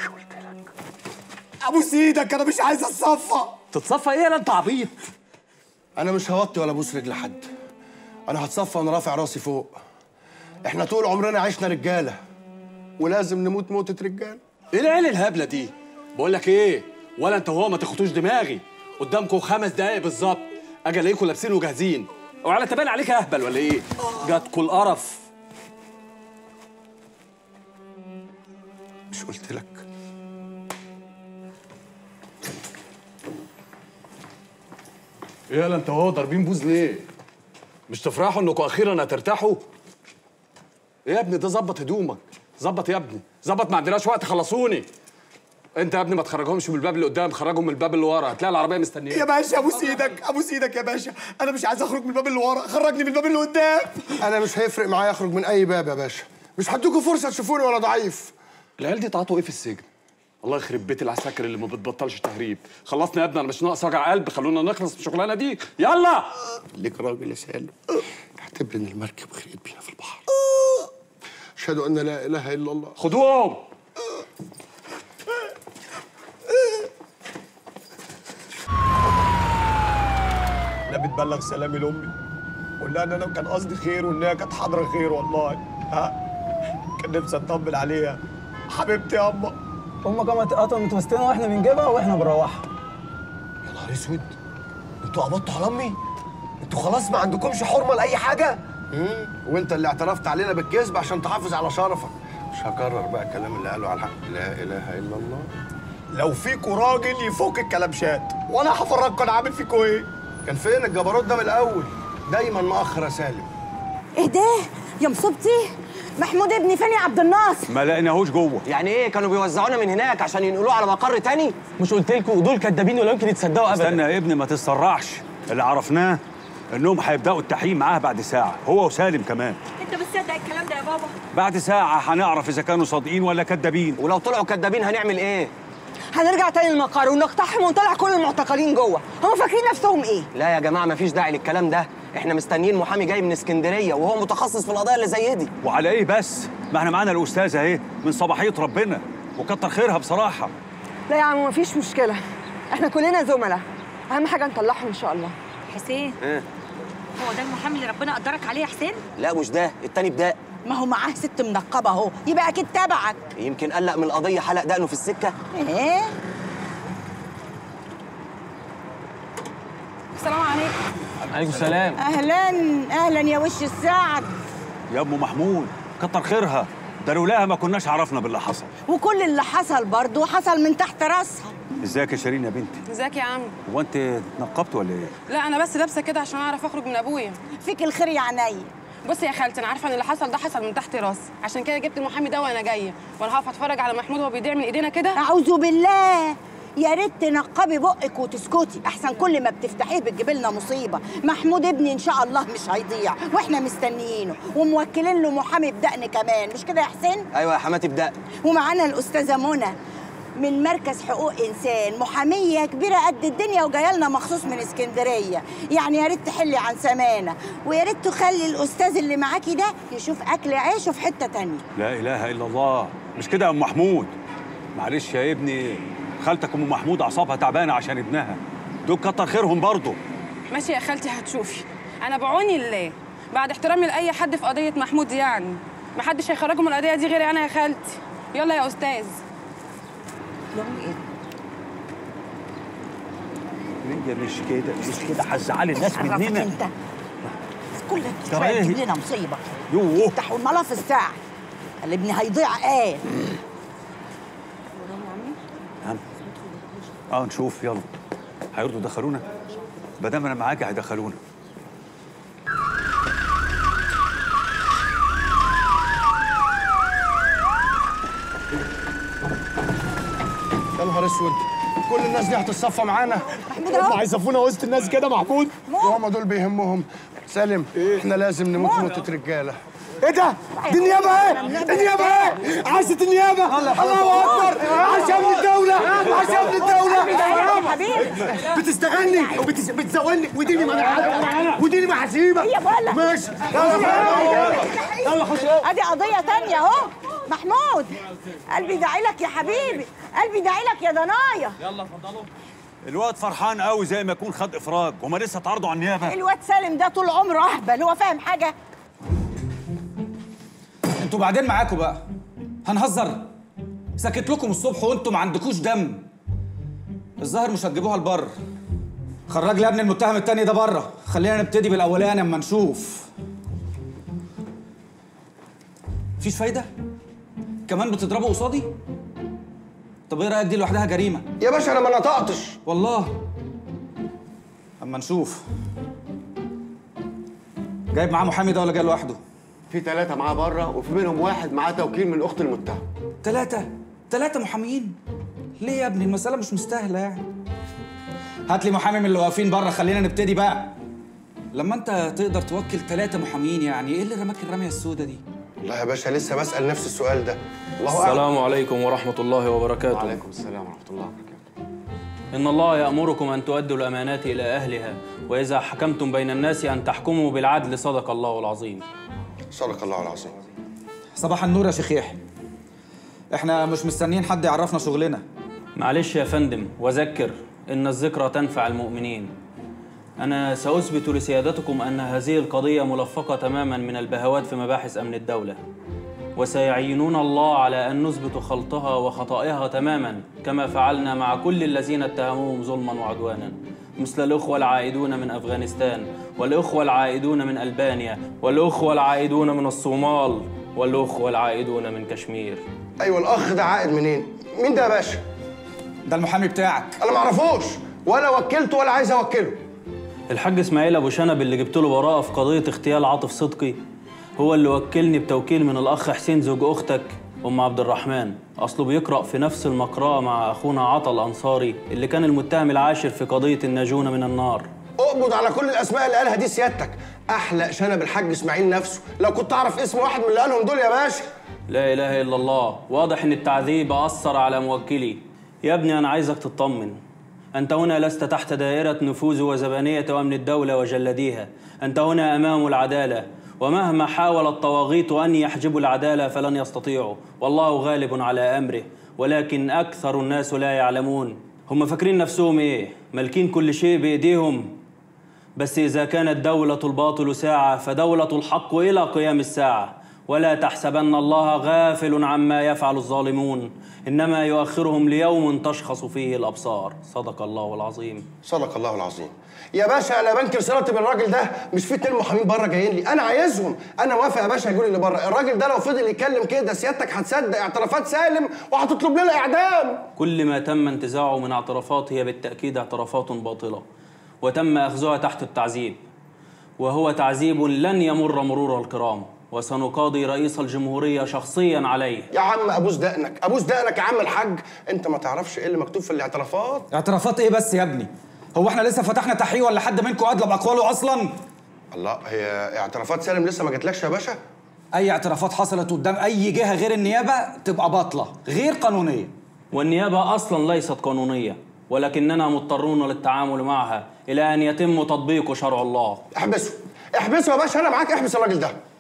ابوس ايدك انا مش عايز اتصفى تتصفى ايه لا انت عبيط انا مش هوطي ولا ابوس رجل حد انا هتصفى وانا رافع راسي فوق احنا طول عمرنا عشنا رجاله ولازم نموت موتة رجاله ايه العيله الهبله دي بقول لك ايه ولا انت وهو ما تاخدوش دماغي قدامكم خمس دقايق بالظبط اجي الاقيكم لابسين وجاهزين وعلى تبان عليك اهبل ولا ايه جاتكوا القرف مش قلت لك ايه يالا انت وهو ضاربين بوز ليه مش تفرحوا انكم اخيرا هترتاحوا ايه يا ابني ده ظبط هدومك ظبط يا ابني ظبط ما عندناش وقت خلصوني انت يا ابني ما تخرجهمش من الباب اللي قدام خرجهم من الباب اللي ورا هتلاقي العربيه مستنيه يا باشا ابوس ايدك ابوس ايدك يا باشا انا مش عايز اخرج من الباب اللي ورا خرجني من الباب اللي قدام انا مش هيفرق معايا اخرج من اي باب يا باشا مش هديكوا فرصه تشوفوني وانا ضعيف العيال دي تعاطوا ايه في السجن الله يخرب بيت العساكر اللي ما بتبطلش تهريب خلصنا يا ابني انا مش ناقص وجع قلب خلونا نخلص من الشغلانه دي يلا ليك راجل يا سالم اعتبر ان المركب غرقت بينا في البحر اشهد ان لا اله الا الله خدوهم انا بتبلغ سلامي لامي قول لها ان انا كان قصدي خير وان هي كانت حاضره خير والله ها كان نفسي اطمن عليها حبيبتي يا اما هم قامت قطعوا متوسطين واحنا بنجيبها واحنا بنروحها يا نهار اسود انتوا قبضتوا على امي انتوا خلاص ما عندكمش حرمه لاي حاجه امم وانت اللي اعترفت علينا بالكذب عشان تحافظ على شرفك مش هكرر بقى الكلام اللي قاله على الحق لا اله الا الله لو فيكوا راجل يفك الكلبشات وانا هفرجكوا انا عامل فيكوا ايه كان فين الجبروت ده من الاول دايما مؤخر يا سالم ايه ده يا مصيبتي محمود ابني فين يا عبد الناصر ما لقيناهوش جوه يعني ايه كانوا بيوزعونا من هناك عشان ينقلوه على مقر تاني مش قلت لكم دول كدابين ولا يمكن يتصدقوا ابدا استنى يا ابني ما تتسرعش اللي عرفناه انهم هيبداوا التحقيق معاه بعد ساعه هو وسالم كمان انت بتصدق الكلام ده يا بابا بعد ساعه هنعرف اذا كانوا صادقين ولا كدابين ولو طلعوا كدابين هنعمل ايه هنرجع تاني المقر ونقتحم ونطلع كل المعتقلين جوه هم فاكرين نفسهم ايه لا يا جماعه مفيش داعي للكلام ده احنا مستنيين محامي جاي من اسكندريه وهو متخصص في القضايا اللي زي دي وعلى ايه بس ما احنا معانا الاستاذه اهي من صباحيه ربنا وكتر خيرها بصراحه لا يا عم مفيش مشكله احنا كلنا زملاء اهم حاجه نطلعهم ان شاء الله حسين ايه هو ده المحامي اللي ربنا قدرك عليه يا حسين لا مش ده التاني بداء ما هو معاه ست منقبه اهو يبقى اكيد تبعك يمكن قلق من القضيه حلق دقنه في السكه ايه السلام عليكم عليكم السلام اهلا اهلا يا وش السعد يا ام محمود كتر خيرها ده لولاها ما كناش عرفنا باللي حصل وكل اللي حصل برضه حصل من تحت راسها ازيك يا شيرين يا بنتي ازيك يا عم هو انت اتنقبت ولا ايه لا انا بس لابسه كده عشان اعرف اخرج من ابويا فيك الخير يا عينيا بصي يا خالتي انا عارفه ان اللي حصل ده حصل من تحت راسي عشان كده جبت المحامي ده وانا جايه وانا هقف اتفرج على محمود وهو بيضيع من ايدينا كده اعوذ بالله يا ريت تنقبي بقك وتسكتي احسن كل ما بتفتحيه بتجيب لنا مصيبه محمود ابني ان شاء الله مش هيضيع واحنا مستنيينه وموكلين له محامي بدقن كمان مش كده يا حسين ايوه يا حماتي بداء ومعانا الاستاذه منى من مركز حقوق انسان محاميه كبيره قد الدنيا وجايه لنا مخصوص من اسكندريه يعني يا ريت تحلي عن سمانه ويا ريت تخلي الاستاذ اللي معاكي ده يشوف اكل عيشه في حته تانية لا اله الا الله مش كده يا ام محمود معلش يا ابني خالتك ام محمود اعصابها تعبانه عشان ابنها دول كتر خيرهم برضه ماشي يا خالتي هتشوفي انا بعوني الله بعد احترامي لاي حد في قضيه محمود يعني محدش هيخرجه من القضيه دي غيري انا يا خالتي يلا يا استاذ هي مش كده مش كده هتزعلي الناس عرفك مننا انت كل طب شويه إيه؟ تجيب لنا مصيبه يوه افتحوا الملف الساعه قال ابني هيضيع ايه عم. اه نشوف يلا هيرضوا يدخلونا ما دام انا معاكي هيدخلونا يا نهار اسود كل الناس دي هتتصفى معانا محمود اهو. هم هيصفونا وسط الناس كده محمود وهم دول بيهمهم سالم احنا لازم نموت موتة رجاله ايه ده؟ دي النيابة ايه؟ النيابة ايه؟ عاشت النيابة الله أكبر عاش يا ابن الدولة عاش يا ابن الدولة حبيبي بتستغني وبتزودني وديني ما انا وديني ما هسيبك هي بقول لك ماشي يلا ادي قضيه تانية اهو محمود قلبي داعي لك يا حبيبي قلبي داعي لك يا ضنايا الواد فرحان قوي زي ما يكون خد افراج هما لسه اتعرضوا على النيابه الواد سالم ده طول عمره اهبل هو فاهم حاجه انتوا بعدين معاكم بقى هنهزر سكت لكم الصبح وانتوا ما عندكوش دم الظاهر مش هتجيبوها لبر خرج لي يا ابني المتهم التاني ده بره خلينا نبتدي بالاولاني اما نشوف مفيش فايده كمان بتضربوا قصادي طب ايه رايك دي لوحدها جريمه يا باشا انا ما نطقتش والله اما نشوف جايب معاه محامي ده ولا جاي لوحده في ثلاثة معاه بره وفي منهم واحد معاه توكيل من أخت المتهم ثلاثة ثلاثة محاميين ليه يا ابني المسألة مش مستاهلة يعني هات لي محامي من اللي واقفين بره خلينا نبتدي بقى لما انت تقدر توكل ثلاثة محاميين يعني ايه اللي رماك الرمية السودة دي؟ والله يا باشا لسه بسأل نفس السؤال ده الله أعلم السلام عليكم ورحمة الله وبركاته وعليكم السلام ورحمة الله وبركاته إن الله يأمركم أن تؤدوا الأمانات إلى أهلها وإذا حكمتم بين الناس أن تحكموا بالعدل صدق الله العظيم صدق الله العظيم صباح النور يا شيخ يحيى احنا مش مستنيين حد يعرفنا شغلنا معلش يا فندم وذكر إن الذكرى تنفع المؤمنين أنا سأثبت لسيادتكم أن هذه القضية ملفقة تماما من البهوات في مباحث أمن الدولة وسيعينون الله على أن نثبت خلطها وخطائها تماما كما فعلنا مع كل الذين اتهموهم ظلما وعدوانا مثل الأخوة العائدون من أفغانستان والأخوة العائدون من ألبانيا والأخوة العائدون من الصومال والأخوة العائدون من كشمير ايوه الاخ ده عائد منين مين ده يا باشا ده المحامي بتاعك انا ما اعرفوش ولا وكلته ولا عايز اوكله الحاج اسماعيل ابو شنب اللي جبت له براءه في قضيه اغتيال عاطف صدقي هو اللي وكلني بتوكيل من الاخ حسين زوج اختك ام عبد الرحمن اصله بيقرا في نفس المقرأة مع اخونا عطا الانصاري اللي كان المتهم العاشر في قضيه الناجون من النار اقبض على كل الاسماء اللي قالها دي سيادتك احلق شنب الحاج اسماعيل نفسه لو كنت اعرف اسم واحد من اللي قالهم دول يا باشا لا اله الا الله واضح ان التعذيب اثر على موكلي يا ابني انا عايزك تطمن انت هنا لست تحت دائره نفوذ وزبانيه امن الدوله وجلديها انت هنا امام العداله ومهما حاول الطواغيت ان يحجبوا العداله فلن يستطيعوا والله غالب على امره ولكن اكثر الناس لا يعلمون هم فاكرين نفسهم ايه مالكين كل شيء بايديهم بس إذا كانت دولة الباطل ساعة فدولة الحق إلى قيام الساعة ولا تحسبن الله غافل عما يفعل الظالمون إنما يؤخرهم ليوم تشخص فيه الأبصار صدق الله العظيم صدق الله العظيم يا باشا انا بنكر صلتي بالراجل ده مش في اتنين محامين بره جايين لي انا عايزهم انا موافق يا باشا يقول اللي بره الراجل ده لو فضل يتكلم كده سيادتك هتصدق اعترافات سالم وهتطلب لنا اعدام كل ما تم انتزاعه من اعترافات هي بالتأكيد اعترافات باطلة وتم أخذها تحت التعذيب وهو تعذيب لن يمر مرور الكرام وسنقاضي رئيس الجمهورية شخصيا عليه يا عم ابوس دقنك ابوس دقنك يا عم الحاج انت ما تعرفش ايه اللي مكتوب في الاعترافات اعترافات ايه بس يا ابني هو احنا لسه فتحنا تحقيق ولا حد منكم ادلى باقواله اصلا الله هي اعترافات سالم لسه ما جاتلكش يا باشا اي اعترافات حصلت قدام اي جهه غير النيابه تبقى باطله غير قانونيه والنيابة أصلا ليست قانونية ولكننا مضطرون للتعامل معها إلى أن يتم تطبيق شرع الله احبسه احبسه يا باشا انا معاك احبس الراجل ده